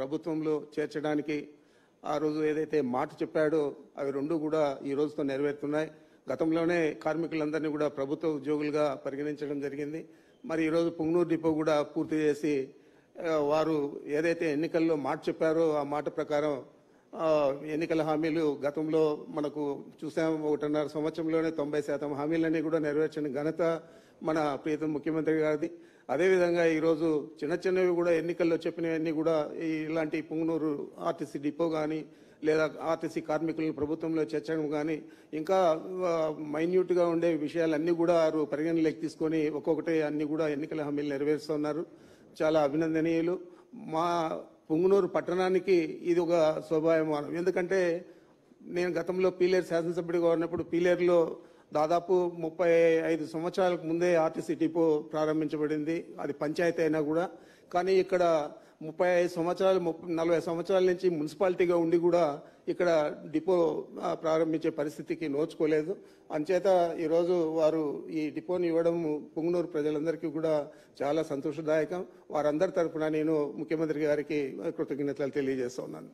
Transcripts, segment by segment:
ప్రభుత్వంలో చేర్చడానికి ఆ రోజు ఏదైతే మాట చెప్పాడో అవి రెండు కూడా ఈ రోజుతో నెరవేరుతున్నాయి గతంలోనే కార్మికులందరినీ కూడా ప్రభుత్వ ఉద్యోగులుగా పరిగణించడం జరిగింది మరి ఈరోజు పుంగనూరు డిపో కూడా పూర్తి చేసి ఆ, వారు ఏదైతే ఎన్నికల్లో మాట చెప్పారో ఆ మాట ప్రకారం ఆ, ఎన్నికల హామీలు గతంలో మనకు చూసాం ఒకటిన్నర సంవత్సరంలోనే తొంభై శాతం హామీలన్నీ కూడా నెరవేర్చిన ఘనత మన ప్రీతం ముఖ్యమంత్రి గారిది అదేవిధంగా ఈరోజు చిన్న చిన్నవి కూడా ఎన్నికల్లో చెప్పినవన్నీ కూడా ఈ ఇలాంటి పుంగనూరు ఆర్టీసీ డిపో కానీ లేదా ఆర్టీసీ కార్మికులను ప్రభుత్వంలో చేర్చడం కానీ ఇంకా ఆ, మైన్యూట్గా ఉండే విషయాలన్నీ కూడా వారు పరిగణలోకి తీసుకొని ఒక్కొక్కటి అన్ని కూడా ఎన్నికల హామీలు నెరవేరుస్తున్నారు చాలా అభినందనీయులు మా పుంగనూరు పట్టణానికి ఇది ఒక శోభాయమానం ఎందుకంటే నేను గతంలో పీలేరు శాసనసభ్యుడిగా ఉన్నప్పుడు పీలేరులో దాదాపు ముప్పై ఐదు సంవత్సరాలకు ముందే ఆర్టీసీ డిపో ప్రారంభించబడింది అది పంచాయతీ అయినా కూడా కానీ ఇక్కడ ముప్పై ఐదు సంవత్సరాలు ముప్పై నలభై సంవత్సరాల నుంచి మున్సిపాలిటీగా ఉండి కూడా ఇక్కడ డిపో ఆ, ప్రారంభించే పరిస్థితికి నోచుకోలేదు అంచేత ఈరోజు వారు ఈ డిపోని ఇవ్వడం పుంగనూరు ప్రజలందరికీ కూడా చాలా సంతోషదాయకం వారందరి తరఫున నేను ముఖ్యమంత్రి గారికి కృతజ్ఞతలు తెలియజేస్తున్నాను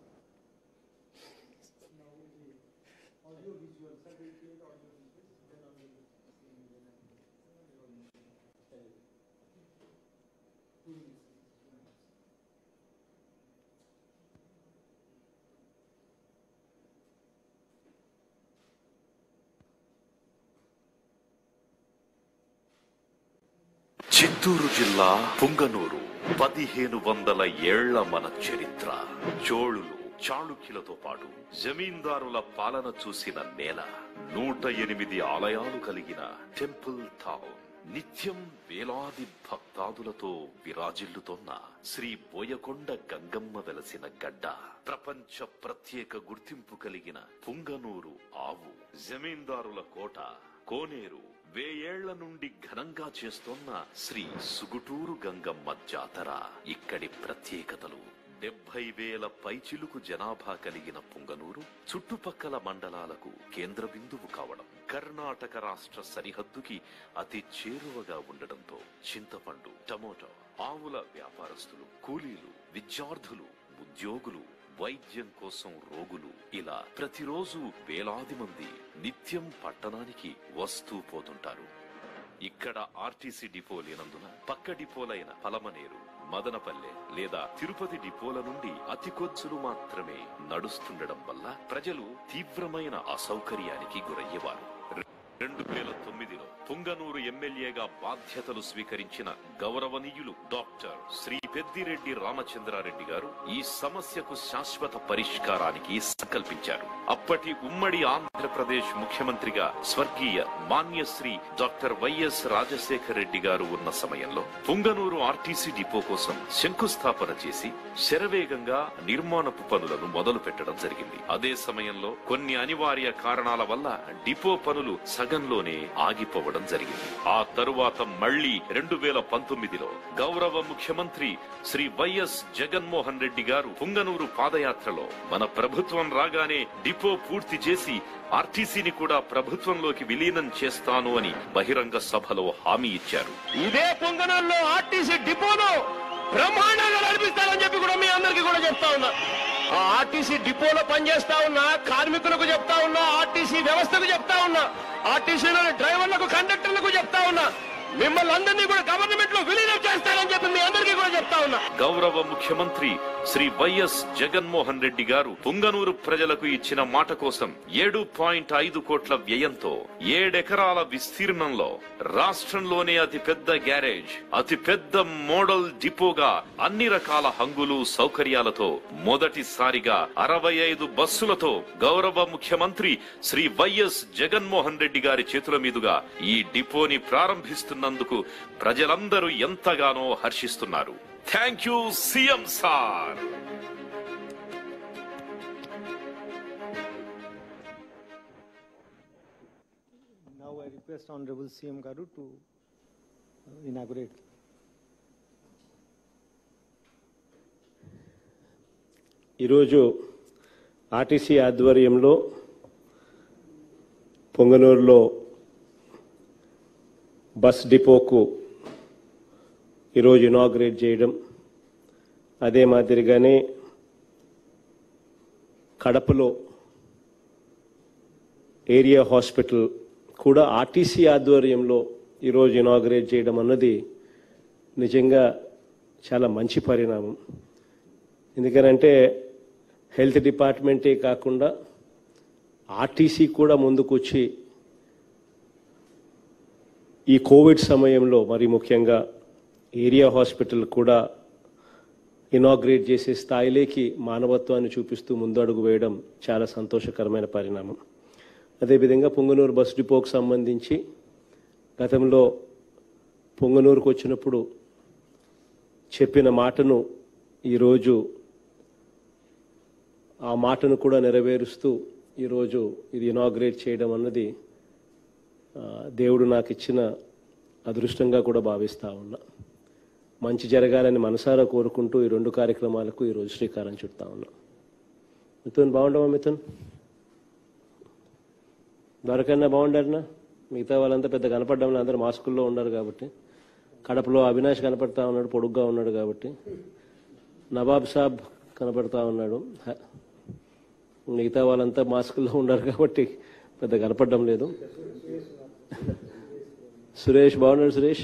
చిత్తూరు జిల్లా పుంగనూరు పదిహేను వందల ఏళ్ల మన చరిత్ర చోళులు చాళుక్యులతో పాటు జమీందారుల పాలన చూసిన నేల నూట ఎనిమిది ఆలయాలు కలిగిన టెంపుల్ టౌన్ నిత్యం వేలాది భక్తాదులతో విరాజిల్లుతోన్న శ్రీ బోయకొండ గంగమ్మ వెలసిన గడ్డ ప్రపంచ ప్రత్యేక గుర్తింపు కలిగిన పుంగనూరు ఆవు జమీందారుల కోట కోనేరు వేయేళ్ల నుండి ఘనంగా చేస్తోన్న శ్రీ సుగుటూరు గంగమ్మ జాతర ఇక్కడి ప్రత్యేకతలు డెబ్బై వేల పైచిలుకు జనాభా కలిగిన పుంగనూరు చుట్టుపక్కల మండలాలకు కేంద్ర బిందువు కావడం కర్ణాటక రాష్ట్ర సరిహద్దుకి అతి చేరువగా ఉండడంతో చింతపండు టమోటో ఆవుల వ్యాపారస్తులు కూలీలు విద్యార్థులు ఉద్యోగులు వైద్యం కోసం రోగులు ఇలా ప్రతిరోజు వేలాది మంది నిత్యం పట్టణానికి వస్తూ పోతుంటారు ఇక్కడ ఆర్టీసీ డిపో లేనందున పక్క డిపోలైన పలమనేరు మదనపల్లె లేదా తిరుపతి డిపోల నుండి అతి కొద్దులు మాత్రమే నడుస్తుండడం వల్ల ప్రజలు తీవ్రమైన అసౌకర్యానికి గురయ్యేవారు రెండు వేల తొమ్మిదిలో పుంగనూరు ఎమ్మెల్యేగా బాధ్యతలు స్వీకరించిన గౌరవనీయులు డాక్టర్ శ్రీ పెద్దిరెడ్డి రామచంద్రారెడ్డి గారు ఈ సమస్యకు శాశ్వత పరిష్కారానికి సంకల్పించారు అప్పటి ఉమ్మడి ఆంధ్రప్రదేశ్ ముఖ్యమంత్రిగా స్వర్గీయ మాన్యశ్రీ డాక్టర్ వైఎస్ రాజశేఖర రెడ్డి గారు ఉన్న సమయంలో పుంగనూరు ఆర్టీసీ డిపో కోసం శంకుస్థాపన చేసి శరవేగంగా నిర్మాణపు పనులను మొదలు పెట్టడం జరిగింది అదే సమయంలో కొన్ని అనివార్య కారణాల వల్ల డిపో పనులు సగంలోనే ఆగిపోవడం జరిగింది ఆ తరువాత మళ్లీ రెండు వేల పంతొమ్మిదిలో గౌరవ ముఖ్యమంత్రి శ్రీ వైఎస్ జగన్మోహన్ రెడ్డి గారు పుంగనూరు పాదయాత్రలో మన ప్రభుత్వం రాగానే డిపో పూర్తి చేసి ఆర్టీసీని కూడా ప్రభుత్వంలోకి విలీనం చేస్తాను అని బహిరంగ సభలో హామీ ఇచ్చారు ఇదే పొంగనూరులో ఆర్టీసీ డిపోను బ్రహ్మాండంగా నడిపిస్తానని చెప్పి కూడా మీ అందరికీ కూడా చెప్తా ఉన్నా ఆ ఆర్టీసీ డిపోలో పనిచేస్తా ఉన్నా కార్మికులకు చెప్తా ఉన్నా ఆర్టీసీ వ్యవస్థకు చెప్తా ఉన్నా ఆర్టీసీలోని డ్రైవర్లకు కండక్టర్లకు చెప్తా ఉన్నా మిమ్మల్ని అందరినీ కూడా గవర్నమెంట్ లో విలీనం చేస్తానని చెప్పి మీ అందరికీ కూడా చెప్తా ఉన్నా గౌరవ ముఖ్యమంత్రి శ్రీ వైఎస్ జగన్మోహన్ రెడ్డి గారు పుంగనూరు ప్రజలకు ఇచ్చిన మాట కోసం ఏడు పాయింట్ ఐదు కోట్ల వ్యయంతో ఏడెకరాల విస్తీర్ణంలో రాష్ట్రంలోనే అతి పెద్ద గ్యారేజ్ అతి పెద్ద మోడల్ డిపోగా అన్ని రకాల హంగులు సౌకర్యాలతో మొదటిసారిగా అరవై ఐదు బస్సులతో గౌరవ ముఖ్యమంత్రి శ్రీ వైఎస్ జగన్మోహన్ రెడ్డి గారి చేతుల మీదుగా ఈ డిపోని ప్రారంభిస్తున్నందుకు ప్రజలందరూ ఎంతగానో హర్షిస్తున్నారు thank you CM sir Now I request Honorable CM Garu to uh, inaugurate. ఈరోజు ఆర్టీసీ ఆధ్వర్యంలో పొంగనూరులో బస్ డిపోకు ఈరోజు ఇనాగ్రేట్ చేయడం అదే మాదిరిగానే కడపలో ఏరియా హాస్పిటల్ కూడా ఆర్టీసీ ఆధ్వర్యంలో ఈరోజు ఇనాగ్రేట్ చేయడం అన్నది నిజంగా చాలా మంచి పరిణామం ఎందుకనంటే హెల్త్ డిపార్ట్మెంటే కాకుండా ఆర్టీసీ కూడా ముందుకొచ్చి ఈ కోవిడ్ సమయంలో మరి ముఖ్యంగా ఏరియా హాస్పిటల్ కూడా ఇనాగ్రేట్ చేసే స్థాయిలోకి మానవత్వాన్ని చూపిస్తూ ముందడుగు వేయడం చాలా సంతోషకరమైన పరిణామం అదేవిధంగా పొంగనూరు బస్ డిపోకు సంబంధించి గతంలో పొంగనూరుకు వచ్చినప్పుడు చెప్పిన మాటను ఈరోజు ఆ మాటను కూడా నెరవేరుస్తూ ఈరోజు ఇది ఇనాగ్రేట్ చేయడం అన్నది ఆ, దేవుడు నాకు ఇచ్చిన అదృష్టంగా కూడా భావిస్తా ఉన్నా మంచి జరగాలని మనసారా కోరుకుంటూ ఈ రెండు కార్యక్రమాలకు ఈరోజు శ్రీకారం చుడతా ఉన్నా మిథున్ బాగుండవా మిథున్ దొరకన్నా బాగుండారనా మిగతా వాళ్ళంతా పెద్ద కనపడ్డంలో అందరూ మాస్కుల్లో ఉన్నారు కాబట్టి కడపలో అవినాష్ కనపడతా ఉన్నాడు పొడుగ్గా ఉన్నాడు కాబట్టి నవాబ్ సాబ్ కనపడతా ఉన్నాడు హ- మిగతా వాళ్ళంతా మాస్కుల్లో ఉన్నారు కాబట్టి పెద్ద కనపడడం లేదు సురేష్ బాగున్నాడు సురేష్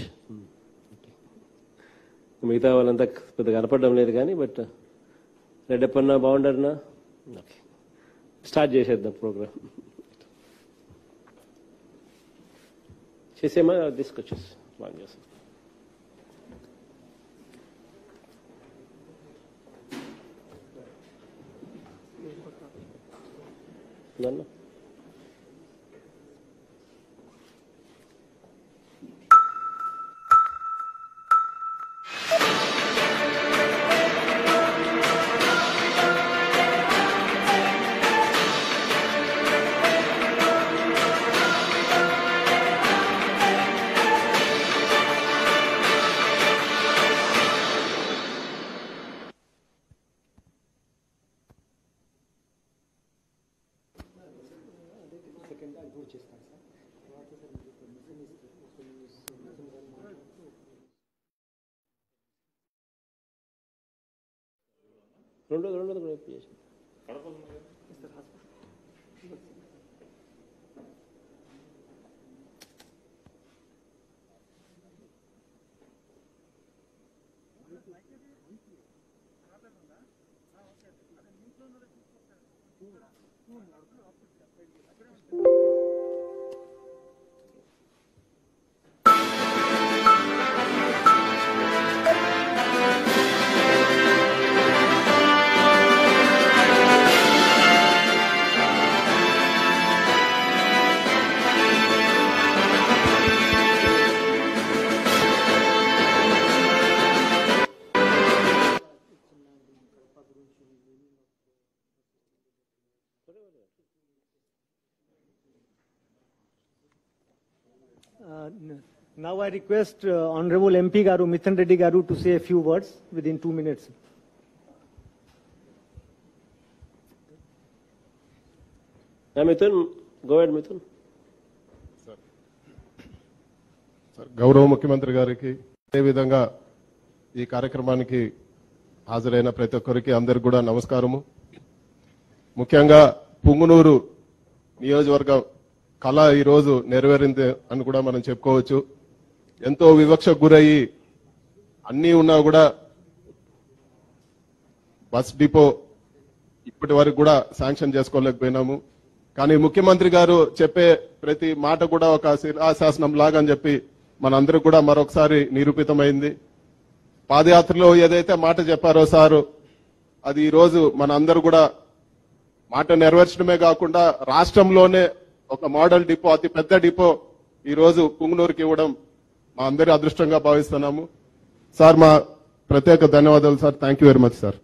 మిగతా వాళ్ళంతా పెద్ద కనపడడం లేదు కానీ బట్ రెడ్డప్పన్న బాగుండారనా ఓకే స్టార్ట్ చేసేద్దాం ప్రోగ్రామ్ చేసేమా తీసుకొచ్చేసి బాగా చేస్తాం నాన్న రెండోది రెండోది కూడా చేసి Uh, n- Now I request uh, Honorable MP Garu, Mithan Reddy Garu to say a few words within two minutes. Mithun గోవాడ్ మిథున్ సార్ గౌరవ ముఖ్యమంత్రి గారికి అదేవిధంగా ఈ కార్యక్రమానికి హాజరైన ప్రతి ఒక్కరికి అందరికి కూడా నమస్కారము ముఖ్యంగా పుంగునూరు నియోజకవర్గ కళ ఈరోజు నెరవేరింది అని కూడా మనం చెప్పుకోవచ్చు ఎంతో వివక్షకు గురయ్యి అన్నీ ఉన్నా కూడా బస్ డిపో ఇప్పటి వరకు కూడా శాంక్షన్ చేసుకోలేకపోయినాము కానీ ముఖ్యమంత్రి గారు చెప్పే ప్రతి మాట కూడా ఒక శిలాశాసనం లాగా అని చెప్పి మనందరూ కూడా మరొకసారి నిరూపితమైంది పాదయాత్రలో ఏదైతే మాట చెప్పారో సారు అది ఈ రోజు మన అందరూ కూడా మాట నెరవేర్చడమే కాకుండా రాష్ట్రంలోనే ఒక మోడల్ డిపో అతి పెద్ద డిపో ఈ రోజు పుంగనూరుకి ఇవ్వడం మా అందరి అదృష్టంగా భావిస్తున్నాము సార్ మా ప్రత్యేక ధన్యవాదాలు sir thank you very much sir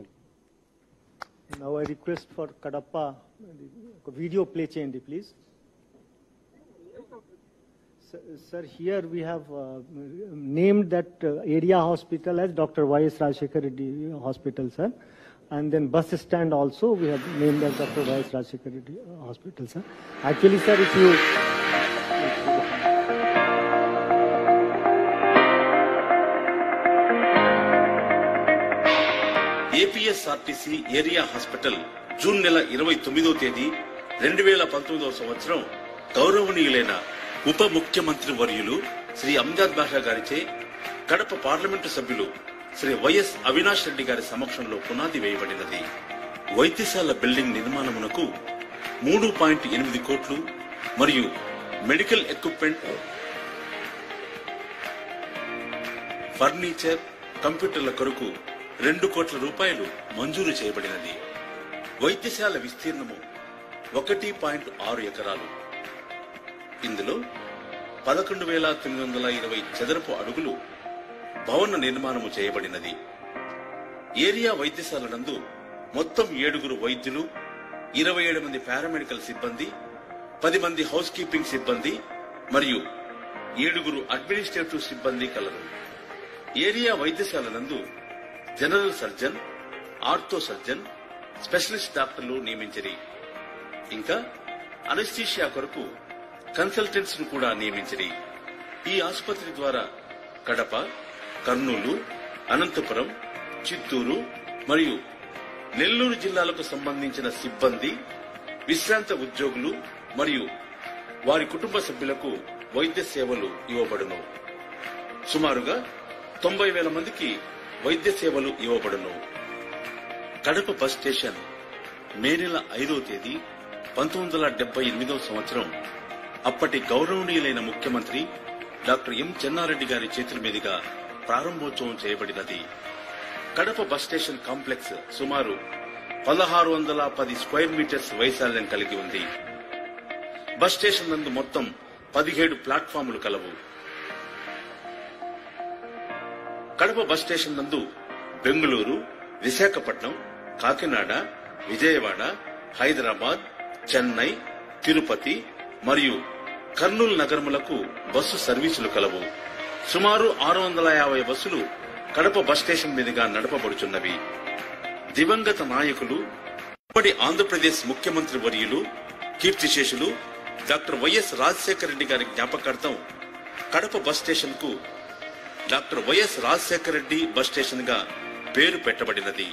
Now I request for Kadapa, uh, video play change, please. Sir- Sir, here we have uh, named that uh, area hospital as Dr. Y.S. Rajshekar Reddy Hospital, sir. And then bus stand also we have named as Dr. Y.S. Rajshekar Reddy uh, Hospital, sir. Actually, sir, if you APSRTC area hospital June నెల ఇరవై తొమ్మిదో తేదీ రెండు వేల పంతొమ్మిదవ సంవత్సరం గౌరవనీయులైన ఉప ముఖ్యమంత్రి వర్యులు శ్రీ అంజాద్ బాషా గారిచే కడప పార్లమెంటు సభ్యులు శ్రీ వైఎస్ అవినాష్ రెడ్డి గారి సమక్షంలో పునాది వేయబడినది వైద్యశాల బిల్డింగ్ నిర్మాణమునకు మూడు పాయింట్ ఎనిమిది కోట్లు మరియు మెడికల్ ఎక్విప్మెంట్ ఫర్నిచర్ కంప్యూటర్ల కొరకు రెండు కోట్ల రూపాయలు మంజూరు చేయబడినది వైద్యశాల విస్తీర్ణము ఒకటి పాయింట్ ఆరు ఎకరాలు ఇందులో పదకొండు వేల తొమ్మిది వందల ఇరవై చదరపు అడుగులు భవన నిర్మాణము చేయబడినది ఏరియా వైద్యశాల నందు మొత్తం ఏడుగురు వైద్యులు ఇరవై ఏడు మంది పారామెడికల్ సిబ్బంది పది మంది హౌస్ కీపింగ్ సిబ్బంది మరియు ఏడుగురు అడ్మినిస్ట్రేటివ్ సిబ్బంది కలరు ఏరియా వైద్యశాల నందు general surgeon ortho surgeon specialist డాక్టర్లు నియమించరి ఇంకా అనస్థీషియా కొరకు కన్సల్టెంట్స్ ను కూడా నియమించరి ఈ ఆసుపత్రి ద్వారా కడప కర్నూలు అనంతపురం చిత్తూరు మరియు నెల్లూరు జిల్లాలకు సంబంధించిన సిబ్బంది విశ్రాంత ఉద్యోగులు మరియు వారి కుటుంబ సభ్యులకు వైద్య సేవలు ఇవ్వబడును సుమారుగా తొంభై వేల మందికి వైద్య సేవలు ఇవ్వబడును కడప బస్ స్టేషన్ మే నెల ఐదవ తేదీ పంతొమ్మిది వందల డెబ్బై ఎనిమిదవ సంవత్సరం అప్పటి గౌరవనీయులైన ముఖ్యమంత్రి డాక్టర్ ఎం చెన్నారెడ్డి గారి చేతుల మీదుగా ప్రారంభోత్సవం చేయబడినది కడప బస్ స్టేషన్ కాంప్లెక్స్ సుమారు పదహారు వందల పది స్క్వేర్ మీటర్స్ వైశాల్యం కలిగి ఉంది బస్ స్టేషన్ నందు మొత్తం పదిహేడు ప్లాట్ఫాములు కలవు కడప బస్ స్టేషన్ నందు బెంగళూరు విశాఖపట్నం కాకినాడ విజయవాడ హైదరాబాద్ చెన్నై తిరుపతి మరియు కర్నూలు నగరములకు బస్సు సర్వీసులు కలవు సుమారు ఆరు వందల యాభై బస్సులు కడప బస్ స్టేషన్ మీదుగా నడపబడుచున్నవి దివంగత నాయకులు అప్పటి ఆంధ్రప్రదేశ్ ముఖ్యమంత్రి వర్యులు కీర్తిశేషులు డాక్టర్ వైఎస్ రాజశేఖర రెడ్డి గారి జ్ఞాపకార్థం కడప బస్ స్టేషన్ కు doctor YS Rajasekhara Reddy bus station గా పేరు పెట్టబడినది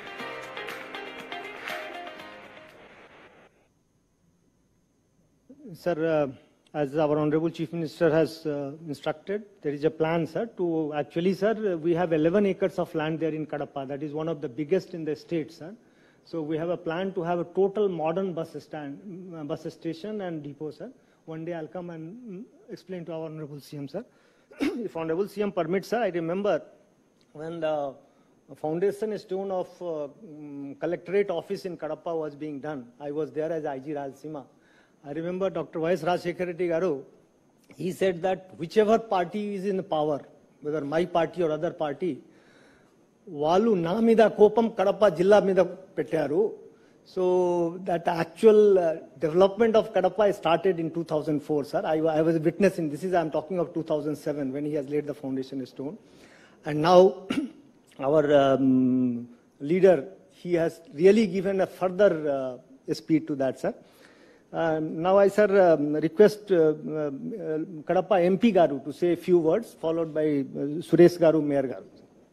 Sir, uh, as our Honorable Chief Minister has uh, instructed, there is a plan, sir, to actually, sir, we have 11 acres of land there in Kadapa. That is one of the biggest in the state, sir. So we have a plan to have a total modern bus stand, uh, bus station and depot, sir. One day I'll come and mm, explain to our Honorable CM, sir. if Honorable CM permits, sir, I remember when the foundation stone of uh, mm, collectorate office in Kadapa was being done. I was there as IG Rajsima. I remember Dr. Y.S. Rajshekar Reddy Garu, he said that whichever party is in power, whether my party or other party, వాళ్ళు నా మీద కోపం కడప జిల్లా మీద పెట్టారు so that actual development of Kadapa started in two thousand four sir I I was witness in this is I'm talking of two thousand seven when he has laid the foundation stone and now our leader, he has really given a further uh, speed to that, sir. Uh, now I, sir, um, request uh, uh, Kadapa MP Garu to say a few words, followed by uh, Suresh Garu, Mayor Garu.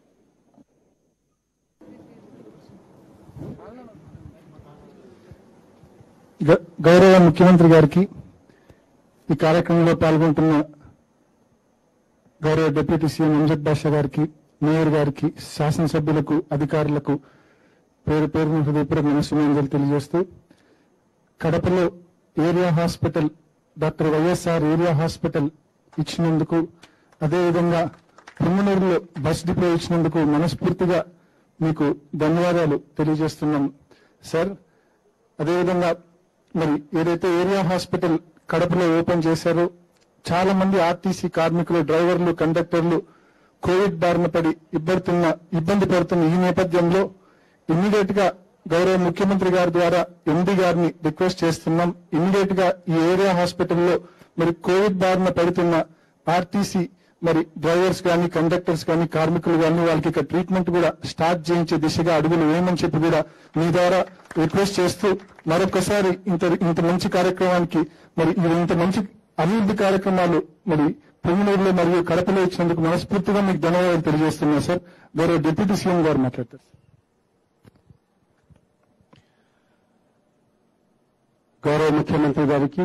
గ- గౌరవ ముఖ్యమంత్రి గారికి ఈ కార్యక్రమంలో పాల్గొంటున్న గౌరవ deputy CM Amjad బాషా గారికి mayor గారికి శాసనసభ్యులకు అధికారులకు పేరు పేరున హృదయపూర్వక నమస్కారం తెలియజేస్తూ కడపలో area hospital doctor YSR area hospital ఇచ్చినందుకు అదేవిధంగా పుంగనూరులో బస్ డిపో ఇచ్చినందుకు మనస్ఫూర్తిగా మీకు ధన్యవాదాలు తెలియజేస్తున్నాం సార్ అదేవిధంగా మరి ఏదైతే ఏరియా హాస్పిటల్ కడపలో ఓపెన్ చేశారో చాలా మంది ఆర్టీసీ కార్మికులు డ్రైవర్లు కండక్టర్లు కోవిడ్ బారిన పడి ఇబ్బడుతున్న ఇబ్బంది పడుతున్న ఈ నేపథ్యంలో ఇమ్మీడియట్ గా గౌరవ ముఖ్యమంత్రి గారి ద్వారా ఎండి గారిని రిక్వెస్ట్ చేస్తున్నాం ఇమ్మీడియట్ గా ఈ ఏరియా హాస్పిటల్లో మరి కోవిడ్ బారిన పడుతున్న ఆర్టీసీ మరి డ్రైవర్స్ కానీ కండక్టర్స్ కానీ కార్మికులు కానీ వాళ్ళకి ఇక ట్రీట్మెంట్ కూడా స్టార్ట్ చేయించే దిశగా అడుగులు వేయమని చెప్పి కూడా మీ ద్వారా రిక్వెస్ట్ చేస్తూ మరొకసారి ఇంత ఇంత మంచి కార్యక్రమానికి మరి ఇవి ఇంత మంచి అభివృద్ధి కార్యక్రమాలు మరి పొంగునూరులో మరియు కడపలో ఇచ్చినందుకు మనస్ఫూర్తిగా మీకు ధన్యవాదాలు తెలియజేస్తున్నా సార్ గౌరవ డిప్యూటీ సీఎం గారు మాట్లాడతారు గౌరవ ముఖ్యమంత్రి గారికి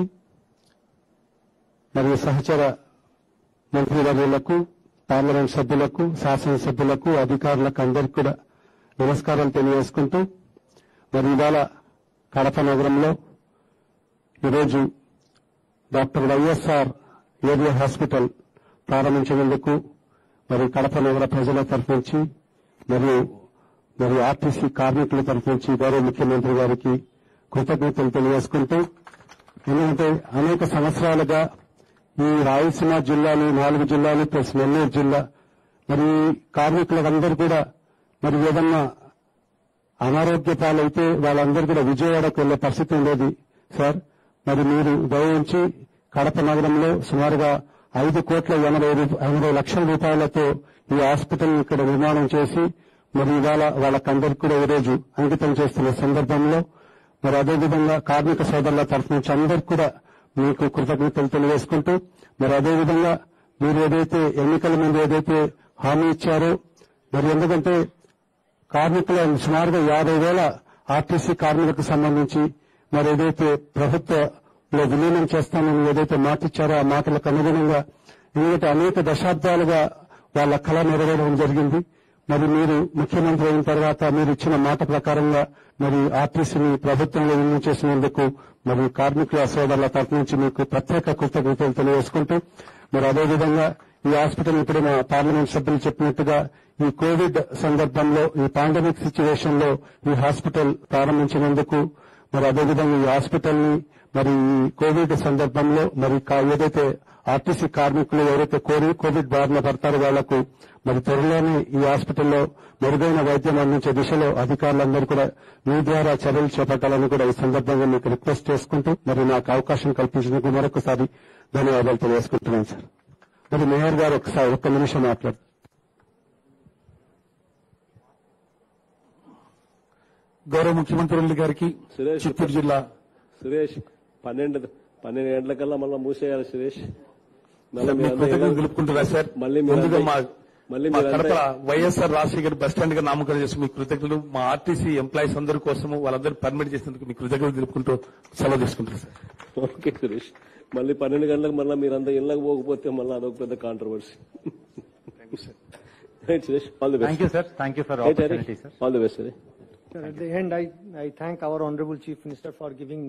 మరియు సహచర మంత్రివర్యులకు పార్లమెంట్ సభ్యులకు శాసనసభ్యులకు అధికారులకు అందరికీ కూడా నమస్కారాలు తెలియజేసుకుంటూ మరి ఇవాళ కడప నగరంలో ఈరోజు డాక్టర్ వైఎస్ఆర్ ఏరియా హాస్పిటల్ ప్రారంభించినందుకు మరి కడప నగర ప్రజల తరఫు నుంచి మరియు మరియు ఆర్టీసీ కార్మికుల తరఫు నుంచి గౌరవ ముఖ్యమంత్రి గారికి కృతజ్ఞతలు తెలియజేసుకుంటూ ఎందుకంటే అనేక సంవత్సరాలుగా ఈ రాయలసీమ జిల్లాలు నాలుగు జిల్లాలు ప్లస్ నెల్లూరు జిల్లా మరి కార్మికులందరూ కూడా మరి ఏదన్నా అనారోగ్య పాలైతే వాళ్ళందరూ కూడా విజయవాడకు వెళ్లే పరిస్థితి ఉండేది సార్ మరి మీరు దయించి కడప నగరంలో సుమారుగా ఐదు కోట్ల ఎనభై రూప- ఎనభై లక్షల రూపాయలతో ఈ హాస్పిటల్ ఇక్కడ నిర్మాణం చేసి మరి ఇవాళ వాళ్ళకందరికీ కూడా ఈరోజు అంకితం చేస్తున్న సందర్భంలో మరి అదేవిధంగా కార్మిక సోదరుల తరఫు నుంచి అందరికీ కూడా మీకు కృతజ్ఞతలు తెలియజేసుకుంటూ మరి అదేవిధంగా మీరు ఏదైతే ఎన్నికల ముందు ఏదైతే హామీ ఇచ్చారో మరి ఎందుకంటే కార్మికుల సుమారుగా యాభై వేల ఆర్టీసీ కార్మికులకు సంబంధించి మరి ఏదైతే ప్రభుత్వంలో విలీనం చేస్తామని ఏదైతే మాట ఇచ్చారో ఆ మాటలకు అనుగుణంగా ఎందుకంటే అనేక దశాబ్దాలుగా వాళ్ళ కళ నెరవేరడం జరిగింది మరి మీరు ముఖ్యమంత్రి అయిన తర్వాత మీరు ఇచ్చిన మాట ప్రకారంగా మరి ఆర్టీసీని ప్రభుత్వంలో విలీనం చేసినందుకు మరి కార్మికుల సోదరుల తరఫు నుంచి మీకు ప్రత్యేక కృతజ్ఞతలు తెలియజేసుకుంటూ మరి అదేవిధంగా ఈ హాస్పిటల్ ఇప్పుడు మా పార్లమెంట్ సభ్యులు చెప్పినట్టుగా ఈ కోవిడ్ సందర్భంలో ఈ పాండమిక్ సిచ్యువేషన్ లో ఈ హాస్పిటల్ ప్రారంభించినందుకు మరి అదేవిధంగా ఈ హాస్పిటల్ ని మరి ఈ కోవిడ్ సందర్భంలో మరి కా- ఏదైతే ఆర్టీసీ కార్మికులు ఎవరైతే కోరి- కోవిడ్ బారిన పడతారో వాళ్లకు మరి త్వరలోనే ఈ హాస్పిటల్లో మెరుగైన వైద్యం అందించే దిశలో అధికారులందరూ కూడా మీ ద్వారా చర్యలు చేపట్టాలని కూడా ఈ సందర్భంగా మీకు రిక్వెస్ట్ చేసుకుంటూ మరి నాకు అవకాశం కల్పించినందుకు మరొకసారి ధన్యవాదాలు తెలియజేసుకుంటున్నాను సార్ మరి మేయర్ గారు ఒకసారి ఒక్క నిమిషం మాట్లాడు గౌరవ ముఖ్యమంత్రి గారికి సురేష్ చిత్తూరు జిల్లా సురేష్ పన్నెండు పన్నెండు గంటలకల్లా మళ్ళీ మూసేయాలి సురేష్ మళ్ళీ మీ మీరంతా కృతజ్ఞతలు ఇలా- తెలుపుకుంటున్నా సార్ మళ్ళీ మీరంతా- ముందుగా మా మళ్ళీ మా మీరంతా- Kadapa YSR Rajasekhar bus stand గా నామకరణం చేసి మీ కృతజ్ఞతలు మా ఆర్టీసీ ఎంప్లాయీస్ అందరి కోసము వాళ్ళందరూ పర్మిట్ చేసినందుకు మీ కృతజ్ఞతలు తెలుపుకుంటూ సెలవు తీసుకుంటారు సార్ ఓకే సురేష్ మళ్ళీ పన్నెండు గంటలకు మళ్ళీ మీరంతా ఇళ్ళకి పోకపోతే మళ్ళీ అదొక పెద్ద controversy Suresh all the best Thank you, sir. Thank you for the opportunity, sir. All the best Sir, At the end, I, I thank our Honorable Chief Minister for giving